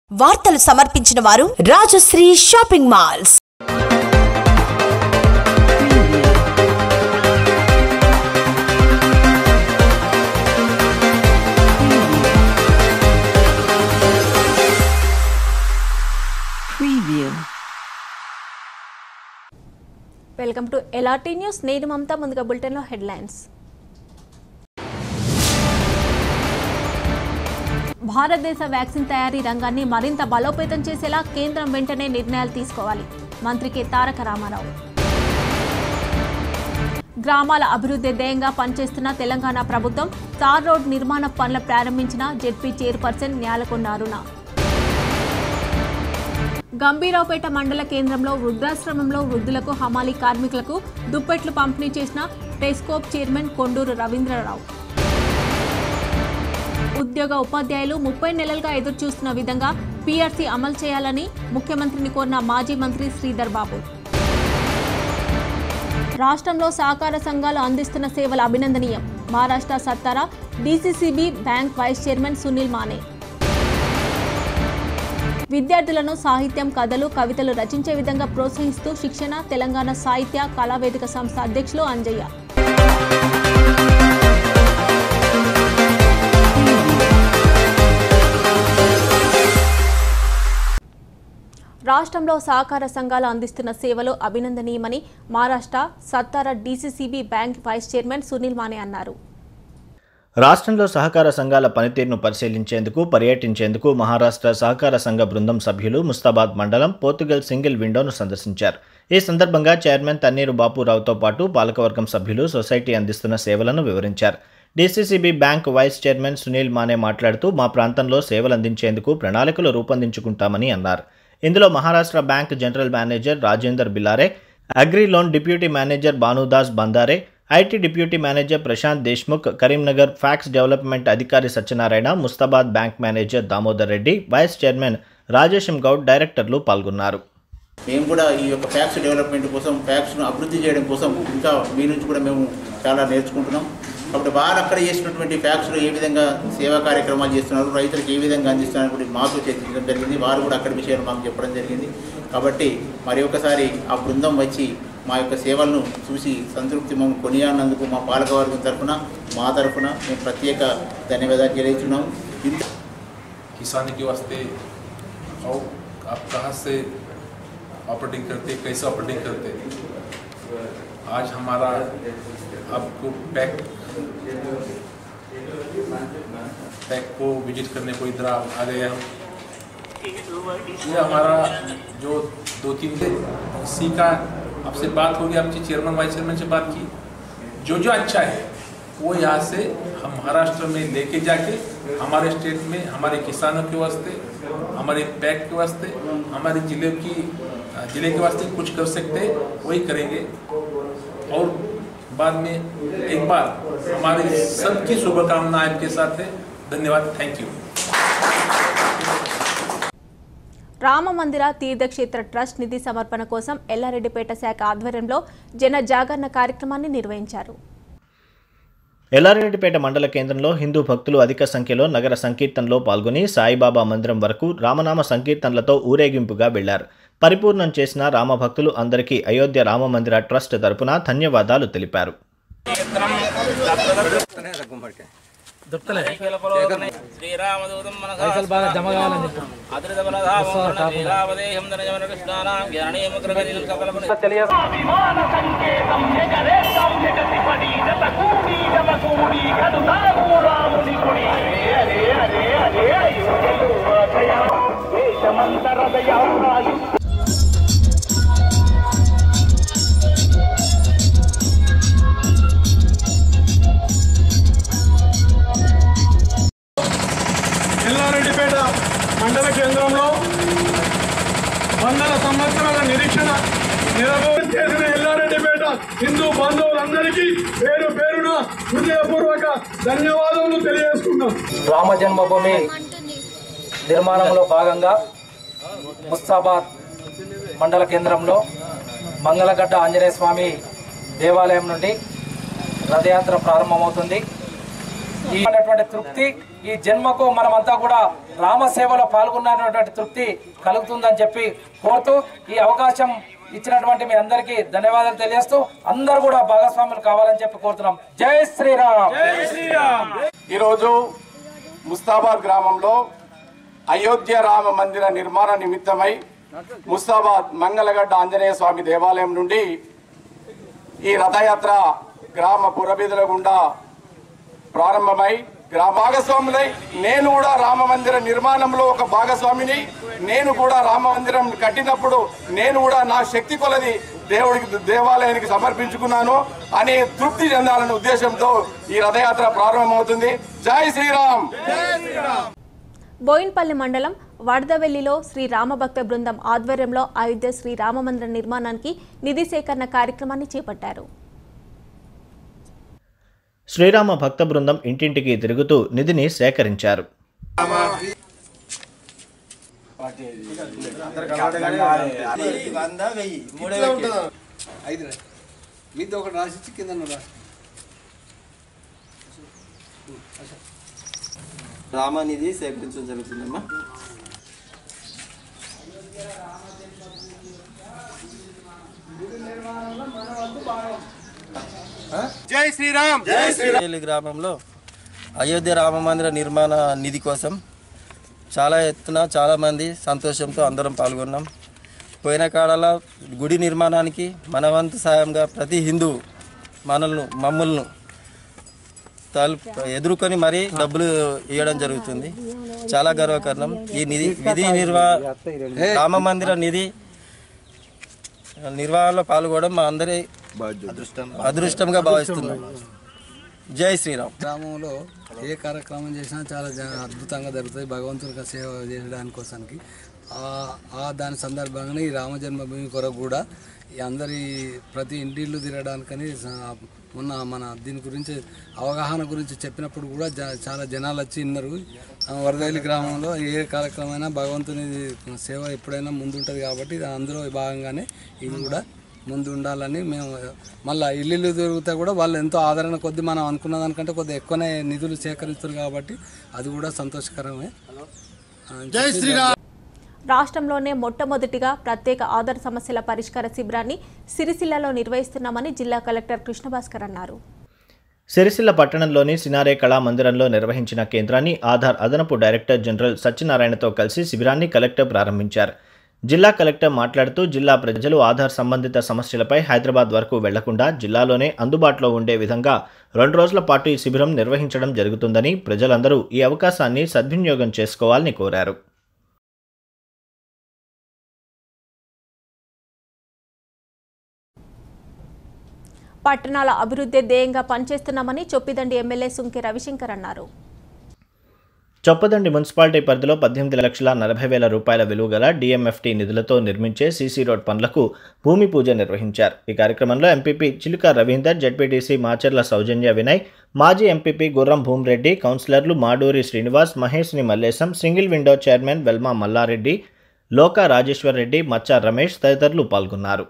వార్తలు సమర్పించిన వారు Rajashree shopping malls Preview. Welcome to LRT news నేను మమతా ముందుగా బులెటిన్లో హెడ్లైన్స్ భారతదేశ వ్యాక్సిన్ తయారీ రంగాన్ని మరింత బలోపేతం చేసేలా కేంద్రం వెంటనే నిర్ణయాలు తీసుకోవాలి మంత్రి కె తారక రామారావు గ్రామాల అభివృద్ధి ధ్యేయంగా పనిచేస్తున్న తెలంగాణ ప్రభుత్వం తార్ రోడ్ నిర్మాణ పనులు ప్రారంభించిన జెడ్పీ చైర్పర్సన్ న్యాలకొండ అరుణ గంభీరావుపేట మండల కేంద్రంలో వృద్ధాశ్రమంలో వృద్ధులకు హమాలీ కార్మికులకు దుప్పెట్లు పంపిణీ చేసిన టెస్కోప్ చైర్మన్ కొండూరు రవీంద్రరావు ఉద్యోగ ఉపాధ్యాయులు ముప్పై నెలలుగా ఎదురుచూస్తున్న విధంగా పీఆర్సీ అమలు చేయాలని ముఖ్యమంత్రిని కోరిన మాజీ మంత్రి శ్రీధర్ బాబు రాష్ట్రంలో సహకార సంఘాలు అందిస్తున్న సేవలు అభినందనీయం Maharashtra Satara DCCB bank vice chairman Sunil Mane విద్యార్థులను సాహిత్యం కథలు కవితలు రచించే విధంగా ప్రోత్సహిస్తూ శిక్షణ తెలంగాణ సాహిత్య కళావేదిక సంస్థ అధ్యక్షులు అంజయ్య రాష్ట్రంలో సహకార సంఘాలు అందిస్తున్న సేవలు అభినందనీయమని Maharashtra Satara DCCB bank vice chairman Sunil Mane అన్నారు రాష్ట్రంలో సహకార సంఘాల పనితీరును పరిశీలించేందుకు పర్యటించేందుకు మహారాష్ట్ర సహకార సంఘ బృందం సభ్యులు ముస్తాబాద్ మండలం పోర్తుగల్ సింగిల్ విండోను సందర్శించారు ఈ సందర్భంగా చైర్మన్ తన్నీరు బాపురావుతో పాటు పాలకవర్గం సభ్యులు సొసైటీ అందిస్తున్న సేవలను వివరించారు DCCB bank vice chairman Sunil Mane మాట్లాడుతూ మా ప్రాంతంలో సేవలు అందించేందుకు ప్రణాళికలు రూపొందించుకుంటామని అన్నారు ఇందులో Maharashtra bank general manager Rajender Bilare agri loan deputy manager Bhanudas Bandare IT deputy manager Prashant Deshmukh Karimnagar PACS development అధికారి Satyanarayana Mustabad bank manager Damodar Reddy vice chairman Rajesham Goud డైరెక్టర్లు పాల్గొన్నారు మేము కూడా ఈ యొక్క ఫ్యాక్స్ డెవలప్మెంట్ కోసం ఫ్యాక్స్ను అభివృద్ధి చేయడం కోసం ఇంకా మీ నుంచి కూడా మేము చాలా నేర్చుకుంటున్నాం కాబట్టి వారు అక్కడ చేసినటువంటి ఫ్యాక్స్లో ఏ విధంగా సేవా కార్యక్రమాలు చేస్తున్నారు రైతులకు ఏ విధంగా అందిస్తున్నారు కూడా మాకు చర్చించడం జరిగింది వారు కూడా అక్కడ విషయాలు మాకు చెప్పడం జరిగింది కాబట్టి మరి ఒకసారి ఆ బృందం వచ్చి మా యొక్క సేవలను చూసి సంతృప్తి మమ్మల్ని కొనియాడినందుకు మా పాలకవర్గం తరఫున మా తరఫున మేము ప్రత్యేక ధన్యవాదాలు తెలియజేస్తున్నాం ఇంత किसानी के वास्ते और आप कहाँ से ऑपरेटिंग करते कैसे ऑपरेटिंग करते आज हमारा आपको पैक पैक को विजिट करने को इधर आ आ गए हम ये हमारा जो दो तीन दिन इसी का आपसे बात होगी आपकी चेयरमैन वाइस चेयरमैन से बात की जो जो अच्छा है वो यहाँ से हम महाराष्ट्र में लेके जाके हमारे स्टेट में हमारे किसानों के वास्ते हमारे पैक के वास्ते हमारे जिले की जिले के वास्ते कुछ कर सकते वही करेंगे और बाद में एक बार हमारी सबकी शुभकामनाएं आपके साथ है धन्यवाद थैंक यू రామ మందిర తీర్థక్షేత్ర ట్రస్ట్ నిధి సమర్పణ కోసం ఎల్లారెడ్డిపేట శాఖ ఆధ్వర్యంలో జన జాగరణ కార్యక్రమాన్ని నిర్వహించారు ఎల్లారెడ్డిపేట మండల కేంద్రంలో హిందూ భక్తులు అధిక సంఖ్యలో నగర సంకీర్తనలో పాల్గొని సాయిబాబా మందిరం వరకు రామనామ సంకీర్తనలతో ఊరేగింపుగా వెళ్లారు పరిపూర్ణం చేసిన రామభక్తులు అందరికీ అయోధ్య రామ మందిర ట్రస్ట్ తరపున ధన్యవాదాలు తెలిపారు శ్రీరామదూతం మనసా బాగా జమ కావాలని అదృత బలధామం శ్రీరామదేహం ధనజమన కృష్ణానాం జ్ఞానీయముగ్రగణీల కపలముని ఎల్లారెడ్డిపేట మండల కేంద్రంలో వందల సంవత్సరాల నిరీక్షణ నిరభోజనం చేసిన ఎల్లారెడ్డిపేట హిందూ బంధువులందరికీ పేరు పేరున హృదయపూర్వక ధన్యవాదములు తెలియజేసుకున్నాం రామ జన్మభూమి నిర్మాణంలో భాగంగా ముస్తాబాద్ మండల కేంద్రంలో మంగళగడ్డ ఆంజనేయ స్వామి దేవాలయం నుండి రథయాత్ర ప్రారంభమవుతుంది ఈ అనేటువంటి తృప్తి ఈ జన్మకు మనమంతా కూడా రామ సేవలో పాల్గొన్నటువంటి తృప్తి కలుగుతుందని చెప్పి కోరుతూ ఈ అవకాశం ఇచ్చినటువంటి మీ అందరికీ ధన్యవాదాలు తెలియజేస్తూ అందరూ కూడా భాగస్వాములు కావాలని చెప్పి కోరుతున్నాం జై శ్రీరామ్ ఈరోజు ముస్తాబాద్ గ్రామంలో అయోధ్య రామ మందిర నిర్మాణ నిమిత్తమై ముస్తాబాద్ మంగళగడ్డ ఆంజనేయ స్వామి దేవాలయం నుండి ఈ రథయాత్ర గ్రామ పురబీదుల గుండా ప్రారంభమై గ్రామ భాగస్వాములై నేను కూడా రామ మందిర నిర్మాణంలో ఒక భాగస్వామిని నేను కూడా రామ మందిరం కట్టినప్పుడు నేను కూడా నా శక్తి కొలది దేవుడికి దేవాలయానికి సమర్పించుకున్నాను అనే తృప్తి చెందాలనే ఉద్దేశంతో ఈ రథయాత్ర ప్రారంభమవుతుంది జై శ్రీరామ్ బోయిన్పల్లి మండలం వడదవెల్లిలో శ్రీ రామభక్త బృందం ఆధ్వర్యంలో అయోధ్య శ్రీ రామమందిర నిర్మాణానికి నిధి సేకరణ కార్యక్రమాన్ని చేపట్టారు శ్రీరామ భక్త బృందం ఇంటింటికి తిరుగుతూ నిధిని సేకరించారు మీతో ఒకటి రాసిచ్చి కింద రాసి రామానిధి సేకరించడం జరుగుతుందమ్మా జై శ్రీరామ్ జై శ్రీరామ్ గ్రామంలో అయోధ్య రామ మందిర నిర్మాణ నిధి కోసం చాలా ఎత్తున చాలామంది సంతోషంతో అందరం పాల్గొన్నాం పోయిన కాలాల గుడి నిర్మాణానికి మన వంతు సాయంగా ప్రతి హిందూ మనల్ని మమ్మల్ని తలు ఎదుర్కొని మరీ డబ్బులు ఇవ్వడం జరుగుతుంది చాలా గర్వకారణం ఈ నిధి విధి నిర్వా రామ మందిర నిధి నిర్వహణలో పాల్గొనడం మా అందరి అదృష్టంగా భావిస్తున్నాం జై శ్రీరామ్ గ్రామంలో ఏ కార్యక్రమం చేసినా చాలా జ- అద్భుతంగా జరుగుతుంది భగవంతునికి సేవ చేయడానికి కోసానికి ఆ- ఆ దాని సందర్భంగానే ఈ రామ జన్మభూమి కొరకు కూడా ఈ అందరి ప్రతి ఇంటిల్లు తిరగడానికని స- మొన్న మన దీని గురించి అవగాహన గురించి చెప్పినప్పుడు కూడా జ- చాలా జనాలు వచ్చి విన్నారు ఆ, వరదల్లి గ్రామంలో ఏ కార్యక్రమమైనా భగవంతుని సేవ ఎప్పుడైనా ముందుంటుంది కాబట్టి అందులో భాగంగానే ఇది కూడా ముందు ఉండాలని మేము మళ్ళీ ఇల్లు తిరుగుతా కూడా వాళ్ళు ఎంతో ఆదరణ కొద్ది మనం అనుకున్న దానికంటే కొద్దిగా ఎక్కువనే నిధులు సేకరిస్తారు కాబట్టి అది కూడా సంతోషకరమే జై శ్రీరామ్ రాష్ట్రంలోనే మొట్టమొదటిగా ప్రత్యేక ఆధార్ సమస్యల పరిష్కార శిబిరాన్ని సిరిసిల్లలో నిర్వహిస్తున్నామని జిల్లా కలెక్టర్ కృష్ణభాస్కర్ అన్నారు సిరిసిల్ల పట్టణంలోని సినారే కళా మందిరంలో నిర్వహించిన కేంద్రాన్ని ఆధార్ అదనపు డైరెక్టర్ జనరల్ సత్యనారాయణతో కలిసి శిబిరాన్ని కలెక్టర్ ప్రారంభించారు జిల్లా కలెక్టర్ మాట్లాడుతూ జిల్లా ప్రజలు ఆధార్ సంబంధిత సమస్యలపై హైదరాబాద్ వరకు వెళ్లకుండా జిల్లాలోనే అందుబాటులో ఉండే విధంగా రెండు రోజుల పాటు ఈ శిబిరం నిర్వహించడం జరుగుతుందని ప్రజలందరూ ఈ అవకాశాన్ని సద్వినియోగం చేసుకోవాలని కోరారు పట్టణాల అభివృద్ధి ధ్యేయంగా పనిచేస్తున్నామని చొప్పిదండి ఎమ్మెల్యే సుంకె రవిశంకర్ అన్నారు చొప్పదండి మున్సిపాలిటీ పరిధిలో పద్దెనిమిది లక్షల నలభై వేల రూపాయల విలువ గల డిఎంఎఫ్టీ నిధులతో నిర్మించే సీసీ రోడ్ పనులకు భూమి పూజ నిర్వహించారు ఈ కార్యక్రమంలో ఎంపీపీ చిలుక రవీందర్ జడ్పీటీసీ మాచర్ల సౌజన్య వినయ్ మాజీ ఎంపీపీ గుర్రం భూమిరెడ్డి కౌన్సిలర్లు మాడూరి శ్రీనివాస్ మహేష్ని Mallesham single window chairman Velma Mallareddy Loka Rajeshwar Reddy మచ్చా రమేష్ తదితరులు పాల్గొన్నారు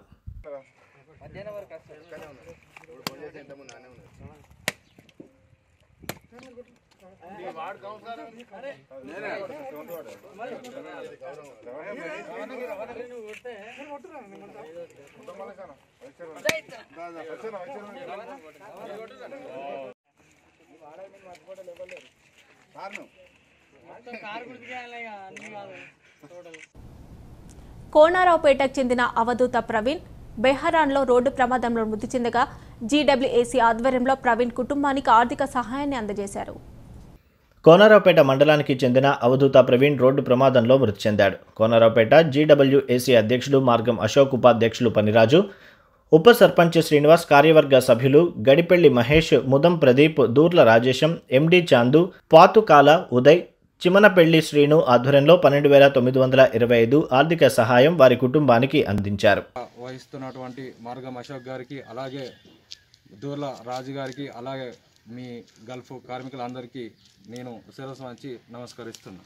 కోనారావుపేటకు చెందిన అవధూత ప్రవీణ్ బెహరాన్లో రోడ్డు ప్రమాదంలో మృతి చెందగా జీడబ్ల్యూఏసీ ఆధ్వర్యంలో ప్రవీణ్ కుటుంబానికి ఆర్థిక సహాయాన్ని అందజేశారు కోనరావుపేట మండలానికి చెందిన అవధూత ప్రవీణ్ రోడ్డు ప్రమాదంలో మృతి చెందాడు కోనరావుపేట జీడబ్ల్యూఏసీ అధ్యక్షుడు మార్గం అశోక్ ఉపాధ్యక్షులు పనిరాజు ఉప సర్పంచ్ శ్రీనివాస్ కార్యవర్గ సభ్యులు గడిపెళ్లి మహేష్ ముదం ప్రదీప్ దూర్ల రాజేశం ఎండి చాందు పాతుకాల ఉదయ్ చిమనపెళ్లి శ్రీను ఆధ్వర్యంలో పన్నెండు వేల తొమ్మిది వందల ఇరవై ఐదు ఆర్థిక సహాయం వారి కుటుంబానికి అందించారు వహిస్తున్నటువంటి మార్గం అశోక్ గారికి అలాగే దూర్ల రాజు గారికి అలాగే మీ గల్ఫ్ కార్మికులందరికీ నేను శిరస్సు వంచి నమస్కరిస్తున్నాను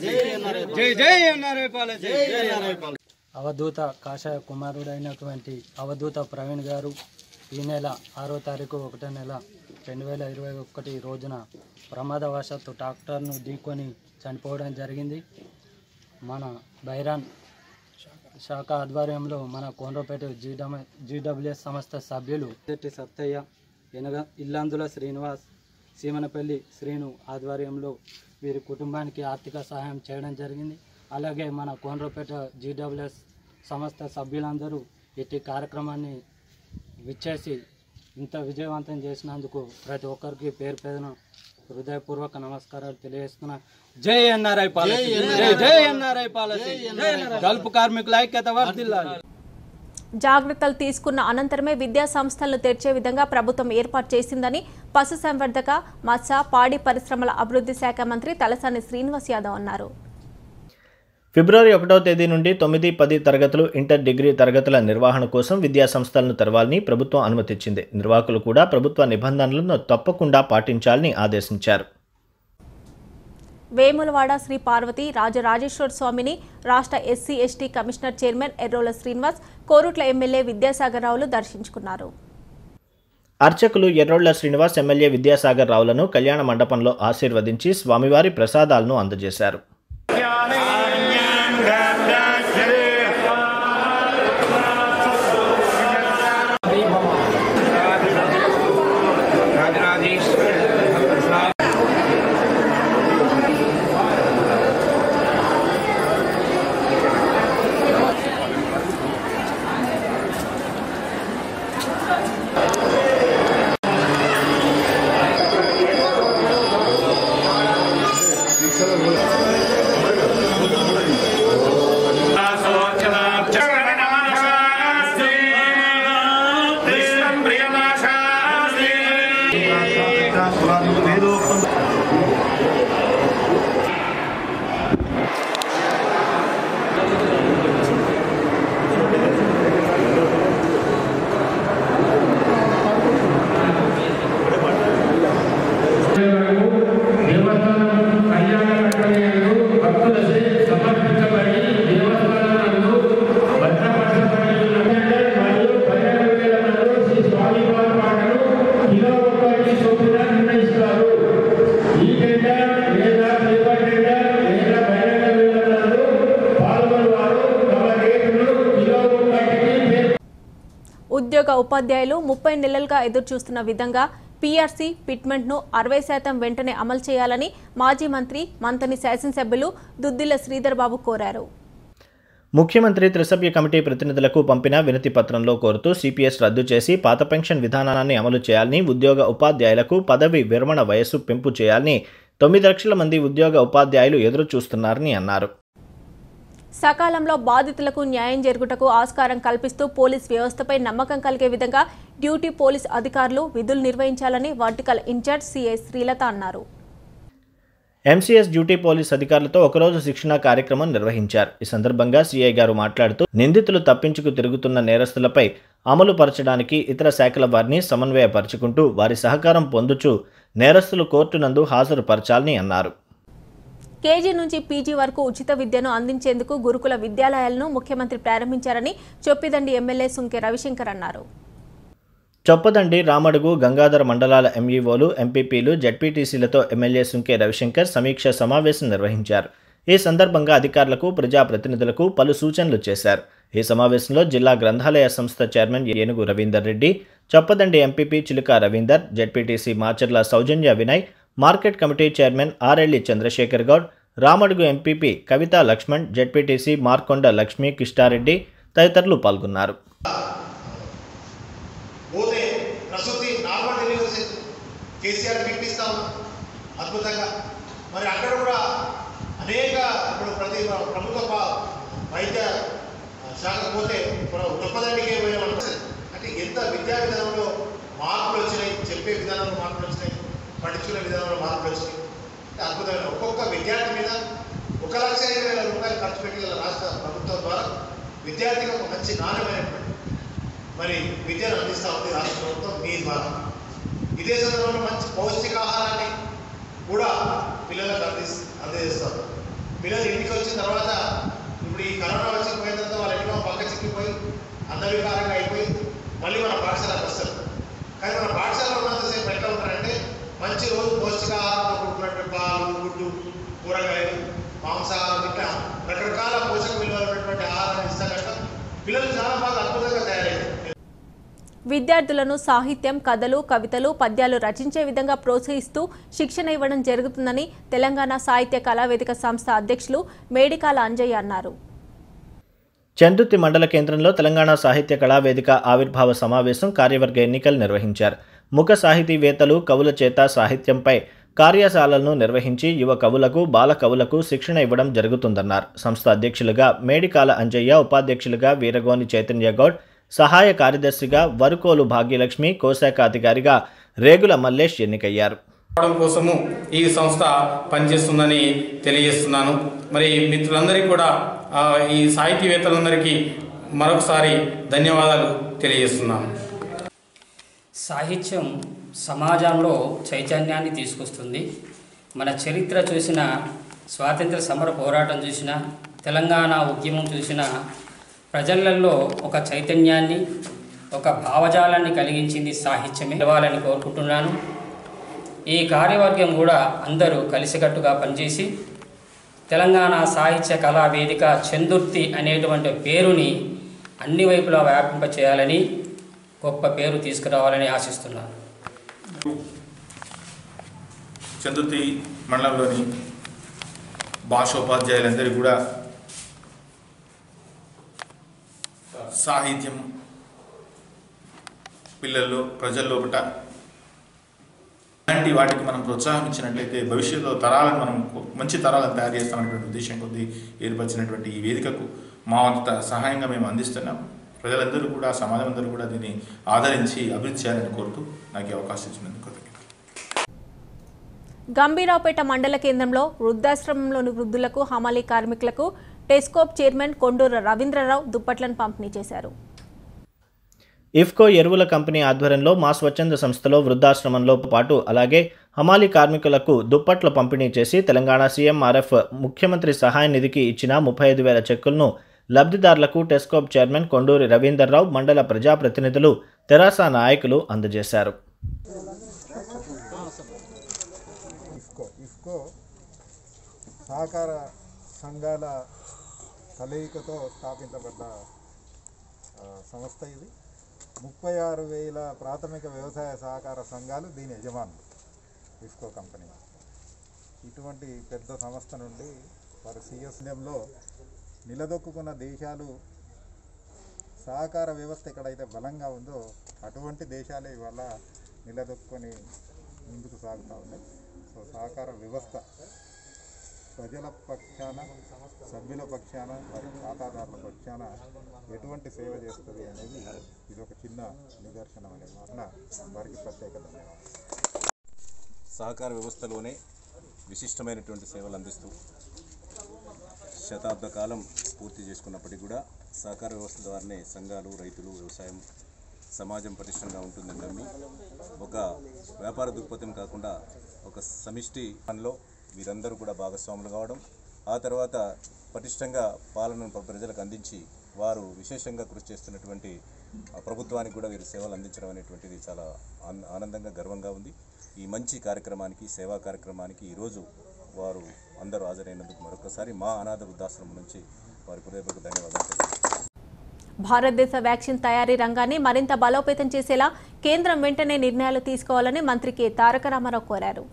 అవధూత కాషాయ కుమారుడైనటువంటి అవధూత ప్రవీణ్ గారు ఈ నెల ఆరో తారీఖు ఒకటో నెల రెండు వేల ఇరవై ఒకటి రోజున ప్రమాదవశాత్తు ట్రాక్టర్ను ఢీకొని చనిపోవడం జరిగింది మన బైరాన్ శాఖ ఆధ్వర్యంలో మన కోనరపేట జీడమ జీడబ్ల్యూఎస్ సంస్థ సభ్యులు శెట్టి సత్తయ్య ఎనగ ఇల్లందుల శ్రీనివాస్ సీమనపల్లి శ్రీను ఆధ్వర్యంలో వీరి కుటుంబానికి ఆర్థిక సహాయం చేయడం జరిగింది అలాగే మన కోనరపేట జీడబ్ల్యూఎస్ సంస్థ సభ్యులందరూ ఇట్టి కార్యక్రమాన్ని విచ్చేసి ఇంత విజయవంతం చేసినందుకు ప్రతి ఒక్కరికి పేరు పేరున హృదయపూర్వక నమస్కారాలు తెలియజేస్తున్నా జై ఎన్ఆర్ఐ పాలసీ జై జై ఎన్ఆర్ఐ పాలసీ గల్ఫ్ కార్మికుల ఐక్యత వర్ధిల్లాలి జాగ్రత్తలు తీసుకున్న అనంతరమే విద్యా సంస్థలను తెరిచే విధంగా ప్రభుత్వం ఏర్పాటు చేసిందని పశుసంవర్ధక మత్స్య పాడి పరిశ్రమల అభివృద్ధి శాఖ మంత్రి తలసాని శ్రీనివాస్ యాదవ్ అన్నారు ఫిబ్రవరి ఒకటవ తేదీ నుండి తొమ్మిది పది తరగతులు ఇంటర్ డిగ్రీ తరగతుల నిర్వహణ కోసం విద్యా సంస్థలను తెరవాలని ప్రభుత్వం అనుమతిచ్చింది నిర్వాహకులు కూడా ప్రభుత్వ నిబంధనలను తప్పకుండా పాటించాలని ఆదేశించారు వేములవాడ శ్రీ పార్వతి రాజరాజేశ్వర స్వామిని రాష్ట్ర SC ST commissioner chairman Errola Srinivas Korutla MLA Vidyasagar రావులు దర్శించుకున్నారు అర్చకులు ఎర్రోళ్ల శ్రీనివాస్ ఎమ్మెల్యే విద్యాసాగర్ రావులను కళ్యాణ మండపంలో ఆశీర్వదించి స్వామివారి ప్రసాదాలను అందజేశారు ఉద్యోగ ఉపాధ్యాయులు ముప్పై నెలలుగా ఎదురుచూస్తున్న విధంగా పీఆర్సీ పిట్మెంట్ను అరవై శాతం వెంటనే అమలు చేయాలని మాజీ మంత్రి మంతని శాసనసభ్యులు దుద్దిల శ్రీధర్ బాబు కోరారు ముఖ్యమంత్రి త్రిసభ్య కమిటీ ప్రతినిధులకు పంపిన వినతి పత్రంలో కోరుతూ సిపిఎస్ రద్దు చేసి పాత పెన్షన్ విధానాన్ని అమలు చేయాలని ఉద్యోగ ఉపాధ్యాయులకు పదవి విరమణ వయస్సు పెంపు చేయాలని తొమ్మిది లక్షల మంది ఉద్యోగ ఉపాధ్యాయులు ఎదురు చూస్తున్నారని అన్నారు సకాలంలో బాధితులకు న్యాయం జరుగుటకు ఆస్కారం కల్పిస్తూ పోలీస్ వ్యవస్థపై నమ్మకం కలిగే విధంగా డ్యూటీ పోలీస్ అధికారులు విధులు నిర్వహించాలని వర్టికల్ ఇన్ఛార్జ్ సిఐ శ్రీలత అన్నారు ఎంసీఎస్ డ్యూటీ పోలీస్ అధికారులతో ఒకరోజు శిక్షణా కార్యక్రమం నిర్వహించారు ఈ సందర్భంగా సీఐ గారు మాట్లాడుతూ నిందితులు తప్పించుకు తిరుగుతున్న నేరస్తులపై అమలు పరచడానికి ఇతర శాఖల వారిని సమన్వయపరుచుకుంటూ వారి సహకారం పొందుచూ నేరస్తులు కోర్టు నందు హాజరుపరచాలని అన్నారు కేజీ నుంచి పీజీ వరకు ఉచిత విద్యను అందించేందుకు గురుకుల విద్యాలయాలను ముఖ్యమంత్రి ప్రారంభించారని చొప్పిదండి ఎమ్మెల్యే సుంకె రవిశంకర్ అన్నారు చొప్పదండి రామడుగు గంగాధర మండలాల ఎంఈఓలు ఎంపీపీలు జడ్పీటీసీలతో ఎమ్మెల్యే సుంకే రవిశంకర్ సమీక్ష సమావేశం నిర్వహించారు ఈ సందర్భంగా అధికారులకు ప్రజాప్రతినిధులకు పలు సూచనలు చేశారు ఈ సమావేశంలో జిల్లా గ్రంథాలయ సంస్థ చైర్మన్ ఏనుగు Ravinder Reddy Choppadandi MPP Chiluka Ravinder ZPTC Macharla Soujanya Vinay market committee chairman Arelli Chandrashekar Goud Ramadugu MPP Kavitha Laxman ZPTC Markonda Laxmi Kishtareddy తదితరులు పాల్గొన్నారు పోతే ప్రసూతి నార్మల్ డెలివరీ చేస్తుంది కేసీఆర్ పిలిపిస్తా ఉన్నాం అద్భుతంగా మరి అక్కడ కూడా అనేక ఇప్పుడు ప్రతి ప్రభుత్వ ప- వైద్య శాఖ పోతే గొప్పదానికే పోయామనుకుంటుంది అంటే ఎంత విద్యా విధానంలో మార్పులు వచ్చినాయి చెప్పే విధానంలో మార్పులు వచ్చినాయి పట్టించుకునే విధానంలో మార్పులు వచ్చినాయి అంటే అద్భుతమైన ఒక్కొక్క విద్యార్థి మీద ఒక లక్ష ఐదు వేల రూపాయలు ఖర్చు పెట్టి గల రాష్ట్ర ప్రభుత్వం ద్వారా విద్యార్థికి ఒక మంచి నాణ్యమైనటువంటి మరి విద్యను అందిస్తూ ఉంది రాష్ట్ర ప్రభుత్వం మీ ద్వారా ఇదే సందర్భంలో మంచి పౌష్టికాహారాన్ని కూడా పిల్లలకు అంది అందజేస్తారు పిల్లలు ఇంటికి వచ్చిన తర్వాత ఇప్పుడు ఈ కరోనా వచ్చి పోయిన తర్వాత వాళ్ళ ఇంట్లో పక్క చిక్కిపోయి అందవికారంగా అయిపోయి మళ్ళీ మన పాఠశాలకు వస్తారు కానీ మన పాఠశాలలో ఉన్నంతసేపు ఎట్లా ఉంటారంటే మంచి రోజు పౌష్టికాహారంతో కూడుకున్నటువంటి పాలు గుడ్డు కూరగాయలు మాంసాహారం ఇట్లా రకరకాల పోషక విలువలు ఉన్నటువంటి ఆహారాన్ని ఇస్తే కనుక పిల్లలు చాలా బాగా అద్భుతంగా తయారయ్యారు విద్యార్థులను సాహిత్యం కథలు కవితలు పద్యాలు రచించే విధంగా ప్రోత్సహిస్తూ శిక్షణ ఇవ్వడం జరుగుతుందని తెలంగాణ సాహిత్య కళావేదిక సంస్థ అధ్యక్షులు మేడికాల అంజయ్య అన్నారు చందుర్తి మండల కేంద్రంలో తెలంగాణ సాహిత్య కళావేదిక ఆవిర్భావ సమావేశం కార్యవర్గ ఎన్నికలు నిర్వహించారు ముఖ సాహితీవేత్తలు కవుల చేత సాహిత్యంపై కార్యశాలలను నిర్వహించి యువ కవులకు బాల కవులకు శిక్షణ ఇవ్వడం జరుగుతుందన్నారు సంస్థ అధ్యక్షులుగా మేడికాల అంజయ్య ఉపాధ్యక్షులుగా వీరగోని చైతన్య గౌడ్ సహాయ కార్యదర్శిగా వరుకోలు భాగ్యలక్ష్మి కోశాఖ అధికారిగా రేగుల మల్లేష్ ఎన్నికయ్యారు రావడం కోసము ఈ సంస్థ పనిచేస్తుందని తెలియజేస్తున్నాను మరి మిత్రులందరికీ కూడా ఆ, ఈ సాహితీవేత్తలందరికీ మరొకసారి ధన్యవాదాలు తెలియజేస్తున్నాను సాహిత్యం సమాజంలో చైతన్యాన్ని తీసుకొస్తుంది మన చరిత్ర చూసిన స్వాతంత్ర సమర పోరాటం చూసిన తెలంగాణ ఉద్యమం చూసిన ప్రజలలో ఒక చైతన్యాన్ని ఒక భావజాలాన్ని కలిగించింది సాహిత్యమే ఇవ్వాలని కోరుకుంటున్నాను ఈ కార్యవర్గం కూడా అందరూ కలిసికట్టుగా పనిచేసి తెలంగాణ సాహిత్య కళా వేదిక చందుర్తి అనేటువంటి పేరుని అన్ని వైపులా వ్యాపింపచేయాలని గొప్ప పేరు తీసుకురావాలని ఆశిస్తున్నాను చందుర్తి మండలంలోని భాషోపాధ్యాయులందరికీ కూడా సాహిత్యం పిల్లల్లో ప్రజల్లో ఒకట ఇలాంటి వాటికి మనం ప్రోత్సాహం ఇచ్చినట్లయితే భవిష్యత్తులో తరాలను మనం మంచి తరాలను తయారు చేస్తామనేటువంటి ఉద్దేశం కొద్దీ ఏర్పరిచినటువంటి ఈ వేదికకు మా వంతు సహాయంగా మేము అందిస్తున్నాం ప్రజలందరూ కూడా సమాజం అందరూ కూడా దీన్ని ఆదరించి అభివృద్ధి చేయాలని కోరుతూ నాకు ఈ అవకాశం ఇచ్చినందుకు గంభీరావుపేట మండల కేంద్రంలో వృద్ధాశ్రమంలోని వృద్ధులకు హమాలీ కార్మికులకు టెస్కోప్ చైర్మన్ కొండూరు రవీంద్రరావు దుప్పట్లను పంపిణీ చేశారు ఇఫ్కో ఎరువుల కంపెనీ ఆధ్వర్యంలో మా స్వచ్ఛంద సంస్థలో వృద్ధాశ్రమంలో పాటు అలాగే హమాలీ కార్మికులకు దుప్పట్ల పంపిణీ చేసి తెలంగాణ సీఎంఆర్ఎఫ్ ముఖ్యమంత్రి సహాయ నిధికి ఇచ్చిన ముప్పై ఐదు వేల చెక్కులను లబ్ధిదారులకు టెస్కోప్ చైర్మన్ కొండూరి రవీందర్రావు మండల ప్రజాప్రతినిధులు తెరాస నాయకులు అందజేశారు ఇఫ్కో ఇఫ్కో సహకార సంఘాల కలయికతో స్థాపించబడ్డ ఆ, సంస్థ ఇది ముప్పై ఆరు వేల ప్రాథమిక వ్యవసాయ సహకార సంఘాలు దీని యజమానులు ఇఫ్కో కంపెనీ ఇటువంటి పెద్ద సంస్థ నుండి వారి సిఎస్ఎంలో నిలదొక్కున్న దేశాలు సహకార వ్యవస్థ ఎక్కడైతే బలంగా ఉందో అటువంటి దేశాలే ఇవాళ నిలదొక్కుని ముందుకు సాగుతూ ఉన్నాయి సో సహకార వ్యవస్థ ప్రజల పక్షాన సభ్యుల పక్షాన వారి ఖాతాదారుల పక్షాన ఎటువంటి సేవ చేస్తుంది అనేది ఇది ఒక చిన్న నిదర్శనం అనే మాట వారికి ప్రత్యేక ధన్యవాదాలు సహకార వ్యవస్థలోనే విశిష్టమైనటువంటి సేవలు అందిస్తూ శతాబ్ద కాలం పూర్తి చేసుకున్నప్పటికీ కూడా సహకార వ్యవస్థ ద్వారానే సంఘాలు రైతులు వ్యవసాయం సమాజం పటిష్టంగా ఉంటుందని నమ్మి ఒక వ్యాపార దృక్పథం కాకుండా ఒక సమిష్టి పనిలో వీరందరూ కూడా భాగస్వాములు కావడం ఆ తర్వాత పటిష్టంగా పాలనను ప్ర- ప్రజలకు అందించి వారు విశేషంగా కృషి చేస్తున్నటువంటి ఆ ప్రభుత్వానికి కూడా వీరు సేవలు అందించడం అనేటువంటిది చాలా ఆన్- ఆనందంగా గర్వంగా ఉంది ఈ మంచి కార్యక్రమానికి సేవా కార్యక్రమానికి ఈరోజు వారు అందరూ హాజరైనందుకు మరొకసారి మా అనాథ వృద్ధాశ్రమం నుంచి వారికి హృదయపూర్వక ధన్యవాదాలు తెలియజేస్తున్నాను. భారతదేశ వ్యాక్సిన్ తయారీ రంగాన్ని మరింత బలోపేతం చేసేలా కేంద్రం వెంటనే నిర్ణయాలు తీసుకోవాలని మంత్రి కె తారక రామారావు కోరారు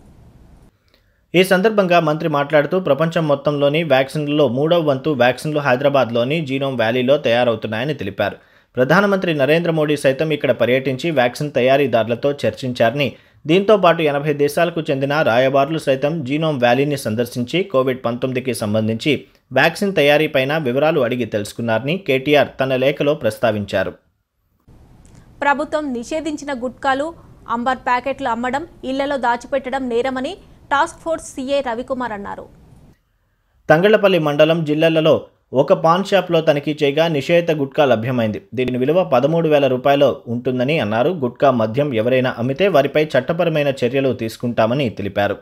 ఈ సందర్భంగా మంత్రి మాట్లాడుతూ ప్రపంచం మొత్తంలోని వ్యాక్సిన్లలో మూడవ వంతు వ్యాక్సిన్లు హైదరాబాద్లోని జీనోమ్ వ్యాలీలో తయారవుతున్నాయని తెలిపారు ప్రధానమంత్రి నరేంద్ర మోడీ సైతం ఇక్కడ పర్యటించి వ్యాక్సిన్ తయారీదారులతో చర్చించారని దీంతో పాటు ఎనభై దేశాలకు చెందిన రాయబారులు సైతం జీనోమ్ వ్యాలీని సందర్శించి కోవిడ్ పంతొమ్మిదికి సంబంధించి వ్యాక్సిన్ తయారీపైన వివరాలు అడిగి తెలుసుకున్నారని కేటీఆర్ తన లేఖలో ప్రస్తావించారు ప్రభుత్వం నిషేధించిన గుట్కాలు అంబర్ ప్యాకెట్లు అమ్మడం ఇళ్లలో దాచిపెట్టడం నేరమని టాస్క్ ఫోర్స్ సీఏ రవికుమార్ అన్నారు తంగళ్లపల్లి మండలం జిల్లాలలో ఒక పాన్ షాప్లో తనిఖీ చేయగా నిషేధిత గుట్కా లభ్యమైంది దీని విలువ పదమూడు వేల రూపాయలు ఉంటుందని అన్నారు గుట్కా మద్యం ఎవరైనా అమ్మితే వారిపై చట్టపరమైన చర్యలు తీసుకుంటామని తెలిపారు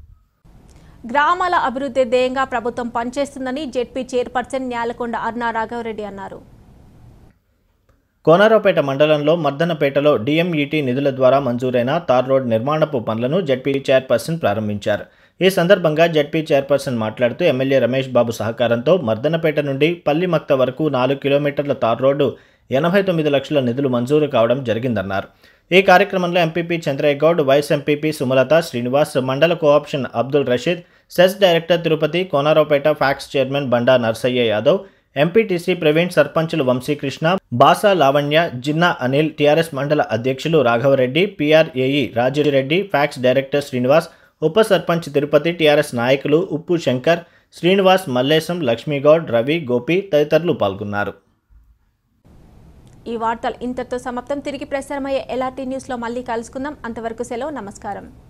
గ్రామాల అభివృద్ధి ధ్యేయంగా ప్రభుత్వం పనిచేస్తుందని జెడ్పీ చైర్పర్సన్ న్యాలకొండ అరుణా రాఘవరెడ్డి అన్నారు కోనారావుపేట మండలంలో మర్దనపేటలో డిఎంఈటీ నిధుల ద్వారా మంజూరైన తార్ రోడ్ నిర్మాణపు పనులను జడ్పీ చైర్పర్సన్ ప్రారంభించారు ఈ సందర్భంగా జడ్పీ చైర్పర్సన్ మాట్లాడుతూ ఎమ్మెల్యే రమేష్ బాబు సహకారంతో మర్దనపేట నుండి పల్లిమక్త వరకు నాలుగు కిలోమీటర్ల తార్ రోడ్డు ఎనభై తొమ్మిది లక్షల నిధులు మంజూరు కావడం జరిగిందన్నారు ఈ కార్యక్రమంలో MPP Chandraiah Goud vice MPP Sumalatha Srinivas మండల co-option Abdul Rasheed CESS director Tirupati Konaraopet PACS chairman Banda Narsaiah Yadav MPTC Praveen సర్పంచులు వంశీకృష్ణ బాసా లావణ్య జిన్నా అనిల్ టీఆర్ఎస్ మండల అధ్యక్షులు Raghavareddy PRAE Rajireddy PACS director Srinivas ఉప సర్పంచ్ తిరుపతి టీఆర్ఎస్ నాయకులు ఉప్పు శంకర్ శ్రీనివాస్ మల్లేశం లక్ష్మీగౌడ్ రవి గోపి తదితరులు పాల్గొన్నారు ఈ వార్తలు ఇంతటితో సమాప్తం తిరిగి ప్రసారమయ్యే ఎల్ఆర్టీ న్యూస్లో మళ్ళీ కలుసుకుందాం అంతవరకు సెలవు నమస్కారం